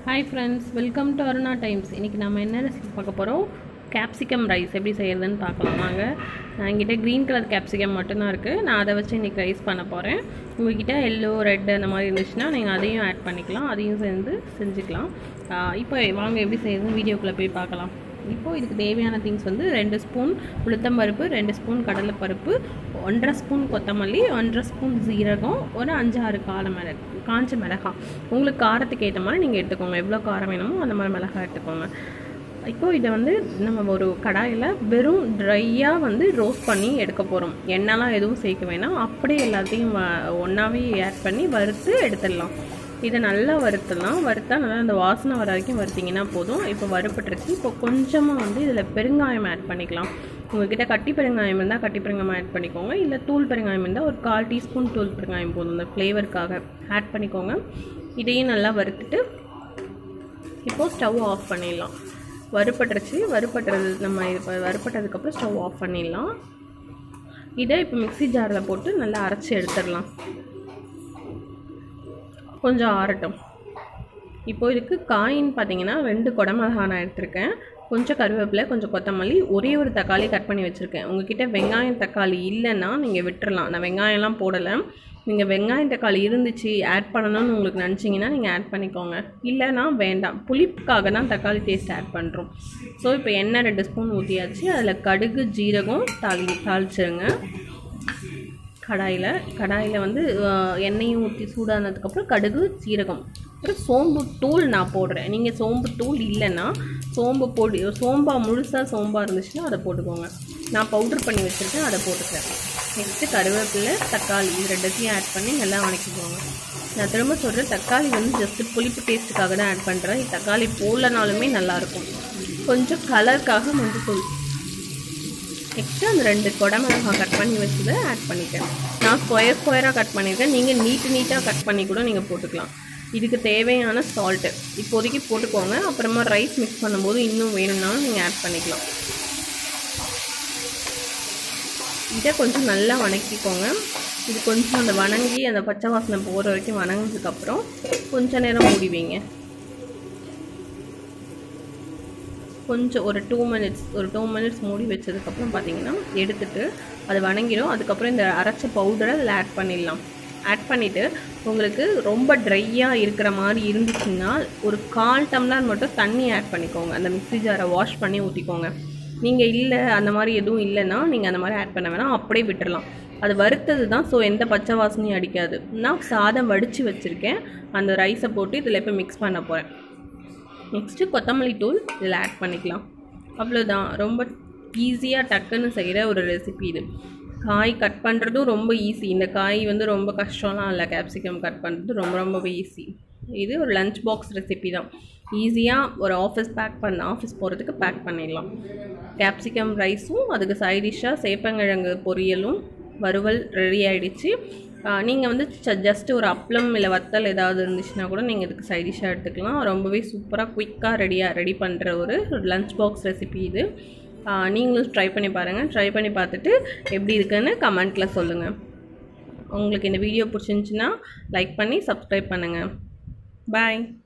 hi friends welcome to Aruna times இன்றைக்கி நம்ம என்ன ரெசிபி பார்க்க போகிறோம் கேப்சிகம் ரைஸ் எப்படி செய்யறதுன்னு பார்க்கலாம் வாங்க நான் என்கிட்ட க்ரீன் கலர் கேப்சிகம் மட்டும்தான் இருக்குது நான் அதை வச்சு இன்றைக்கி ரைஸ் பண்ண போகிறேன் உங்கள்கிட்ட எல்லோ ரெட் அந்த மாதிரி இருந்துச்சுன்னா நீங்கள் அதையும் ஆட் பண்ணிக்கலாம் அதையும் சேர்ந்து செஞ்சுக்கலாம் ஆஹ் இப்போ வாங்க எப்படி செய்யறதுன்னு வீடியோக்குள்ளே போய் பார்க்கலாம் இப்போது இதுக்கு தேவையான திங்ஸ் வந்து ரெண்டு ஸ்பூன் உளுத்தம்பருப்பு ரெண்டு ஸ்பூன் கடலைப்பருப்பு ஒன்றரை ஸ்பூன் கொத்தமல்லி ஒன்றரை ஸ்பூன் ஜீரகம் ஒரு அஞ்சு ஆறு கால மிளகு காஞ்ச மிளகாய் உங்களுக்கு காரத்துக்கு ஏற்ற மாதிரி நீங்கள் எடுத்துக்கோங்க எவ்வளோ காரம் வேணுமோ அந்த மாதிரி மிளகாய் எடுத்துக்கோங்க இப்போ இதை வந்து நம்ம ஒரு கடாயில் வெறும் ட்ரையாக வந்து ரோஸ்ட் பண்ணி எடுக்க போகிறோம் எண்ணெய்லாம் எதுவும் சேர்க்க வேணாம் அப்படியே எல்லாத்தையும் ஒன்றாவே ஆட் பண்ணி வறுத்து எடுத்துடலாம் இதை நல்லா வறுத்துடலாம் வறுத்தா நல்லா அந்த வாசனை வர வரைக்கும் வறுத்திங்கன்னா போதும் இப்போ வறுப்பட்டுருச்சு இப்போ கொஞ்சமாக வந்து இதில் பெருங்காயம் ஆட் பண்ணிக்கலாம் உங்ககிட்ட கட்டி பெருங்காயம் இருந்தால் கட்டி பெருங்காயம் ஆட் பண்ணிக்கோங்க இல்லை தூள் பெருங்காயம் இருந்தால் ஒரு கால் டீஸ்பூன் தூள் பெருங்காயம் போதும் இந்த ஃப்ளேவருக்காக ஆட் பண்ணிக்கோங்க இதையும் நல்லா வறுத்துட்டு இப்போது ஸ்டவ் ஆஃப் பண்ணிடலாம் வறுப்பட்டுருச்சு வறுப்பட்டுறது நம்ம இப்போ வறுப்பட்டதுக்கப்புறம் ஸ்டவ் ஆஃப் பண்ணிடலாம் இதை இப்போ மிக்ஸி ஜாரில் போட்டு நல்லா அரைச்சி எடுத்துடலாம் கொஞ்சம் ஆறட்டும் இப்போ இதுக்கு காயின்னு பார்த்தீங்கன்னா ரெண்டு குடமிளகா நான் எடுத்திருக்கேன் கொஞ்சம் கருவேப்பிலை கொஞ்சம் கொத்தமல்லி ஒரே ஒரு தக்காளி கட் பண்ணி வச்சுருக்கேன் உங்ககிட்ட வெங்காயம் தக்காளி இல்லைன்னா நீங்கள் விட்டுறலாம் நான் வெங்காயம்லாம் போடலை நீங்கள் வெங்காயம் தக்காளி இருந்துச்சு ஆட் பண்ணணும்னு உங்களுக்கு நினச்சிங்கன்னா நீங்கள் ஆட் பண்ணிக்கோங்க இல்லைன்னா வேண்டாம் புளிப்புக்காக தான் தக்காளி டேஸ்ட் ஆட் பண்ணுறோம் ஸோ இப்போ எண்ணெய் ரெண்டு ஸ்பூன் ஊற்றியாச்சு அதில் கடுகு ஜீரகம் தாளி தாளிச்சிருங்க கடாயில் கடாயில் வந்து எண்ணெயும் ஊற்றி சூடானதுக்கப்புறம் கடுகு சீரகம் அப்புறம் சோம்பு தூள் நான் போடுறேன் நீங்கள் சோம்பு தூள் இல்லைன்னா சோம்பு போடு சோம்பா முழுசாக சோம்பா இருந்துச்சுன்னா அதை போட்டுக்கோங்க நான் பவுட்ரு பண்ணி வச்சுருக்கேன் அதை போட்டுக்கிறேன் நெக்ஸ்ட்டு கருவேப்பிலை தக்காளி இது ரெண்டுத்தையும் ஆட் பண்ணி நல்லா வணக்கிக்கோங்க நான் திரும்ப சொல்கிறேன் தக்காளி வந்து ஜஸ்ட்டு புளிப்பு டேஸ்ட்டுக்காக தான் ஆட் பண்ணுறேன் தக்காளி போடலனாலுமே நல்லாயிருக்கும் கொஞ்சம் கலருக்காக மஞ்சள் தூள் நெக்ஸ்ட்டு அந்த ரெண்டு குடமிளகாய் கட் பண்ணி வச்சதை ஆட் பண்ணிட்டேன் நான் ஸ்கொயர் ஸ்கொயராக கட் பண்ணியிருக்கேன் நீங்கள் நீட்டு நீட்டாக கட் பண்ணி கூட நீங்கள் போட்டுக்கலாம் இதுக்கு தேவையான சால்ட்டு இப்போதைக்கு போட்டுக்கோங்க அப்புறமா ரைஸ் மிக்ஸ் பண்ணும்போது இன்னும் வேணும்னாலும் நீங்கள் ஆட் பண்ணிக்கலாம் இதை கொஞ்சம் நல்லா வணக்கிக்கோங்க இது கொஞ்சம் அந்த வணங்கி அந்த பச்சை வாசனை போகிற வரைக்கும் வணங்கினதுக்கப்புறம் கொஞ்ச நேரம் மூடி வைங்க கொஞ்சம் ஒரு டூ மினிட்ஸ் ஒரு டூ மினிட்ஸ் மூடி வச்சதுக்கப்புறம் பார்த்தீங்கன்னா எடுத்துட்டு அது வணங்கிடும் அதுக்கப்புறம் இந்த அரைச்ச பவுடரை அதில் ஆட் பண்ணிடலாம் ஆட் பண்ணிவிட்டு உங்களுக்கு ரொம்ப ட்ரையாக இருக்கிற மாதிரி இருந்துச்சுன்னா ஒரு கால் டம்ளர் மட்டும் தண்ணி ஆட் பண்ணிக்கோங்க அந்த மிக்ஸி ஜாரை வாஷ் பண்ணி ஊற்றிக்கோங்க நீங்கள் இல்லை அந்த மாதிரி எதுவும் இல்லைன்னா நீங்கள் அந்த மாதிரி ஆட் பண்ண வேணாம் அப்படியே விட்டுடலாம் அது வறுத்தது தான் ஸோ எந்த பச்சை வாசனையும் அடிக்காது நான் சாதம் வடித்து வச்சுருக்கேன் அந்த ரைஸை போட்டு இதில் இப்போ மிக்ஸ் பண்ண போகிறேன் நெக்ஸ்ட்டு கொத்தமல்லி தூள் இதில் ஆட் பண்ணிக்கலாம் அவ்வளோதான் ரொம்ப ஈஸியாக டக்குன்னு செய்கிற ஒரு ரெசிபி இது காய் கட் பண்ணுறதும் ரொம்ப ஈஸி இந்த காய் வந்து ரொம்ப கஷ்டம்லாம் இல்லை கேப்சிகம் கட் பண்ணுறது ரொம்ப ரொம்ப ஈஸி இது ஒரு லஞ்ச் பாக்ஸ் ரெசிபி தான் ஈஸியாக ஒரு ஆஃபீஸ் பேக் பண்ண ஆஃபீஸ் போகிறதுக்கு பேக் பண்ணிடலாம் கேப்சிகம் ரைஸும் அதுக்கு சைடிஷ்ஷாக சேப்பங்கிழங்கு பொரியலும் வறுவல் ரெடி ஆகிடுச்சு நீங்கள் வந்து ஜஸ்ட் ஒரு அப்பளம் இல்லை வத்தல் ஏதாவது இருந்துச்சுன்னா கூட நீங்கள் இதுக்கு சைடிஷாக எடுத்துக்கலாம் ரொம்பவே சூப்பராக குயிக்காக ரெடியாக ரெடி பண்ணுற ஒரு லஞ்ச் பாக்ஸ் ரெசிபி இது நீங்களும் ட்ரை பண்ணி பாருங்கள் ட்ரை பண்ணி பார்த்துட்டு எப்படி இருக்குன்னு கமெண்ட்டில் சொல்லுங்கள் உங்களுக்கு இந்த வீடியோ பிடிச்சிருந்துச்சின்னா லைக் பண்ணி சப்ஸ்கிரைப் பண்ணுங்கள் பாய்